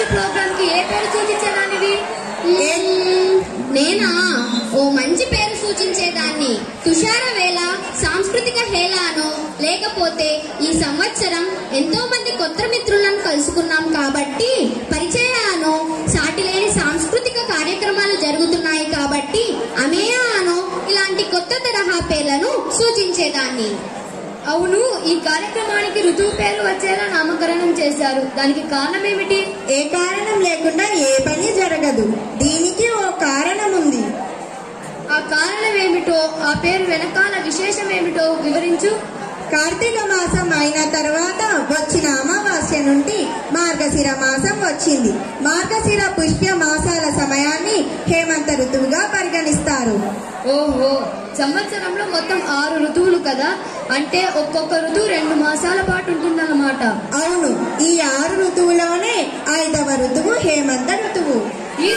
Programme కి ఏ పేరు సూచించేదానివి మ్మ్, నేనా ఓ మంచి పేరు సూచించేదాన్ని తుషార వేళ సాంస్కృతిక హేళానో లేకపోతే ఈ సంవత్సరం ఎంతో మంది కొత్త మిత్రులను కలుసుకున్నాం కాబట్టి పరిచయానో సాటిలేని సాంస్కృతిక కార్యక్రమాలు జరుగుతున్నాయి కాబట్టి అమేయా అనో ఇలాంటి కొత్త తరహా పేర్లను సూచించేదాన్ని అవును ఈ కార్యక్రమానికి ఋతువు పేరు వచ్చేలా నామకరణం చేశారు దానికి కారణం ఏమిటి ఏ కారణం లేకుండా ఏ పని జరగదు దీనికి ఓ కారణం ఉంది ఆ కారణం ఏమిటో ఆ పేరు వెనకాల విశేషం ఏమిటో వివరించు కార్తీక మాసం అయిన తర్వాత వచ్చిన అమావాస్య నుండి మార్గశిర మాసం వచ్చింది మార్గశిర పుష్య మాసాల సమయాన్ని హేమంత ఋతువుగా పరిగణిస్తారు ఓహో సంవత్సరంలో మొత్తం ఆరు ఋతువులు కదా అంటే ఒక్కొక్క ఋతువు రెండు మాసాల పాటు ఉంటుందన్నమాట అవును ఈ ఆరు ఋతువులోనే ఐదవ ఋతువు హేమంత ఋతువు ఈ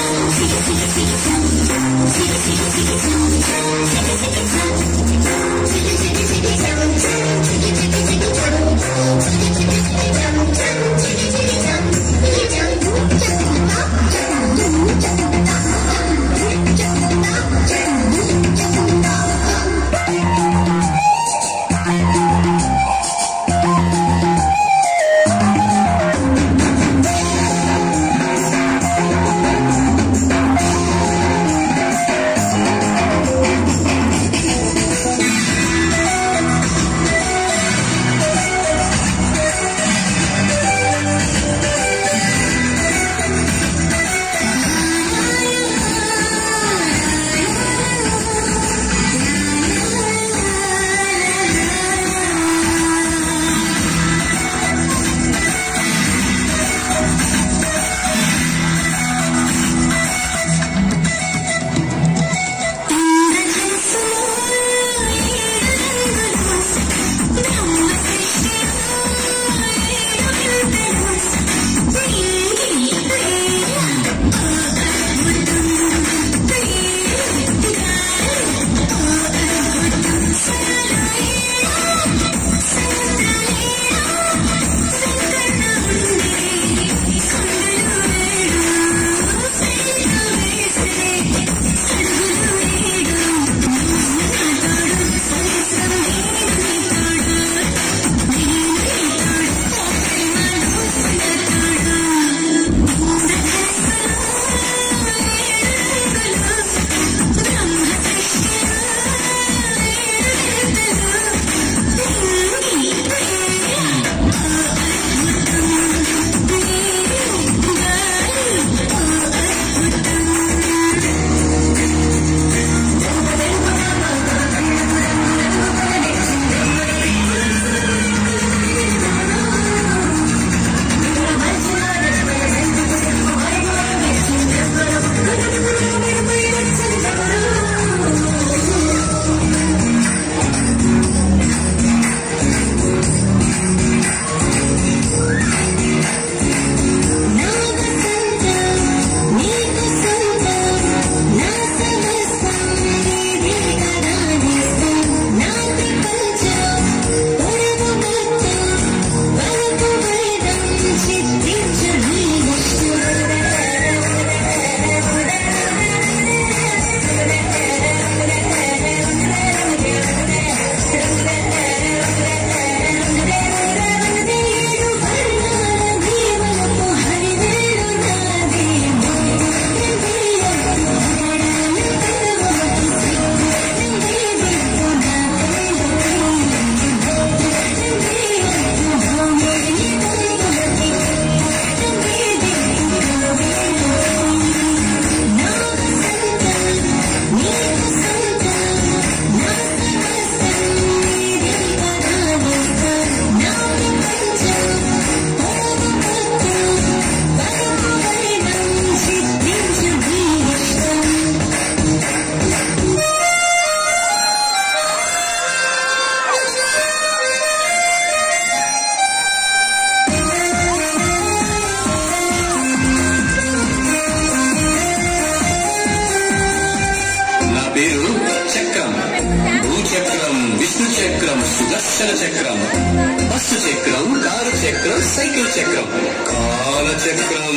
సుదర్శన చక్రం బస్సు చక్రం కారు చక్రం సైకిల్ చక్రం కాల చక్రం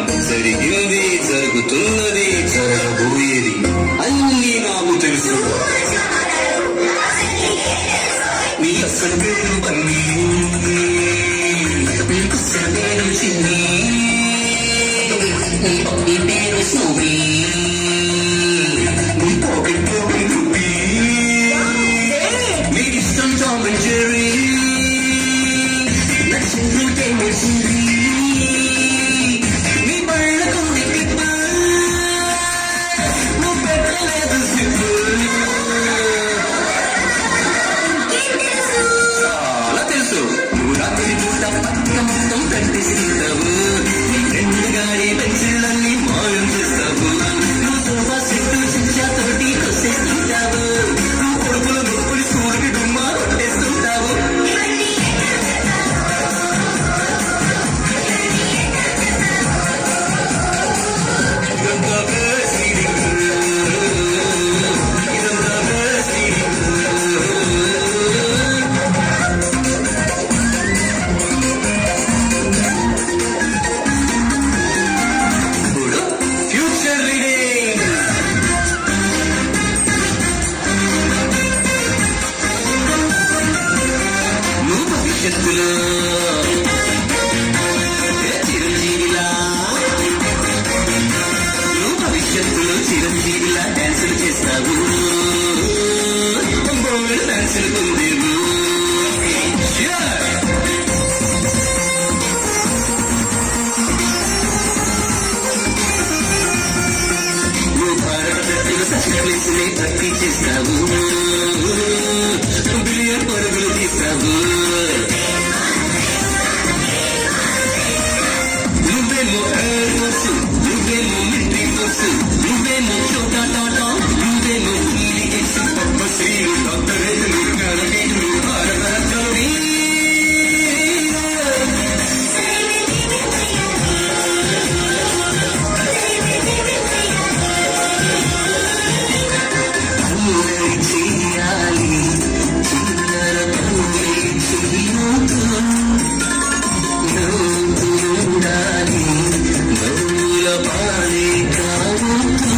జరిగింది జరుగుతున్నది జరగబోయేది అన్నీ నాకు తెలుసు నీ అసలు పేరు బన్నీ నీకు పేరు చిన్ని నీ పేరు సూరి నీ పాకెట్ పాకెట్ రూపీ నీ ఇష్టం టామ్ అండ్ జెర్రీ నచ్చిందంటే మెచ్చింది నీ బళ్ళకు నీ క్లిప్ నువ్వు పెట్టలేదు స్లిప్ చాలా తెలుసు నువ్వు రాత్రి పూట పక్క మొత్తం కట్టేసి తింటావు నీ ఫ్రెండ్ గారి పెన్సిళ్ళన్నీ మాయం చేస్తావు భవిష్యత్తులో చిరంజీవిలా డాన్సులు చేస్తావు బోర్డు డాన్సులు కుందేవు Yeah! నువ్వు భారతరత్న సస్యలిసినే భర్తీ చేస్తావు బిలియన్ పరుగులు తీస్తావు నువ్వేమో ఎయిర్ ఫోర్స్ నువ్వేమో మిలిటరీ ఫోర్స్ నువ్వేమో చోటా టాటా నువ్వేమో ఇరిగేష పద్మశ్రీలు డాక్టరేట్లు కలగేట్లు భారతరత్నవి చేయాలి చిల్లర పూలే చెయ్యొద్దు ఉండాలి గౌల పాలే కావద్దు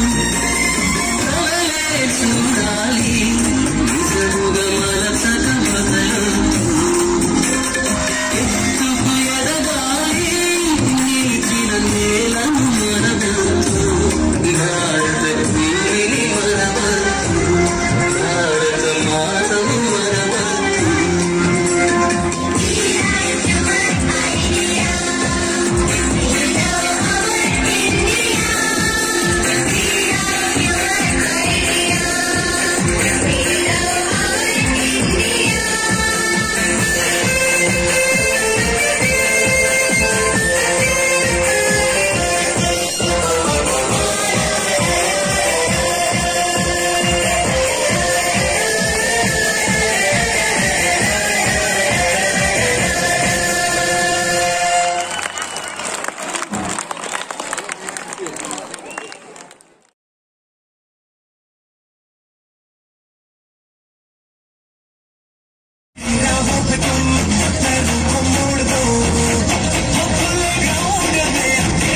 కవలే చూడాలి నిజముగా మనసక మొదలొద్దు ఎత్తుకు ఎదగాలి నిలిచిన నేలను మనవద్దు భారత భూమిని మనవద్దు భారత మాతము మనవద్దు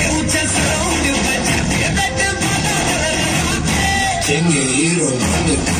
చెంగేరు